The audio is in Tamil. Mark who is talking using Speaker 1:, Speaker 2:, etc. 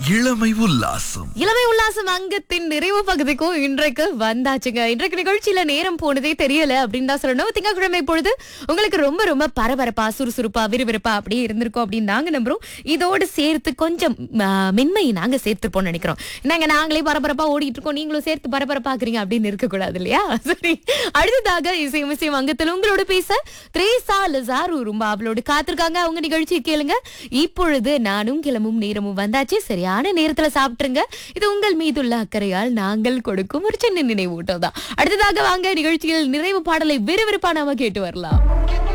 Speaker 1: இளமை உல்லாசம்
Speaker 2: இளமை உல்லாசம் அங்கத்தின் நிறைவு பகுதிக்கும் இன்றைக்கு வந்தாச்சுங்க இன்றைக்கு நிகழ்ச்சியில நேரம் போனதே தெரியல அப்படின்னு தான் சொல்லணும் திங்கட்கிழமை பொழுது உங்களுக்கு ரொம்ப ரொம்ப பரபரப்பா சுறுசுறுப்பா விறுவிறுப்பா அப்படியே இருந்திருக்கும் அப்படின்னு நாங்க நம்புறோம் இதோடு சேர்த்து கொஞ்சம் ஆ, மென்மையை நாங்க சேர்த்துப்போம் நினைக்கிறோம் என்னங்க நாங்களே பரபரப்பா ஓடிட்டு இருக்கோம் நீங்களும் சேர்த்து பரபரப்பாக்குறீங்க அப்படின்னு இருக்கக்கூடாது இல்லையா சரி அடுத்ததாக இசை இசையும் அங்கத்தில் உங்களோட பேச த்ரேசா லசாரு ரொம்ப அவளோடு காத்திருக்காங்க அவங்க நிகழ்ச்சி கேளுங்க இப்பொழுது நானும் கிளம்பும் நேரமும் வந்தாச்சு சரியான நேரத்துல சாப்பிட்டுருங்க இது உங்கள் மீதுள்ள அக்கறையால் நாங்கள் கொடுக்கும் ஒரு சின்ன நினைவூட்டம் தான் அடுத்ததாக வாங்க நிகழ்ச்சியில் நிறைவு பாடலை விறுவிறுப்பா நாம கேட்டு வரலாம்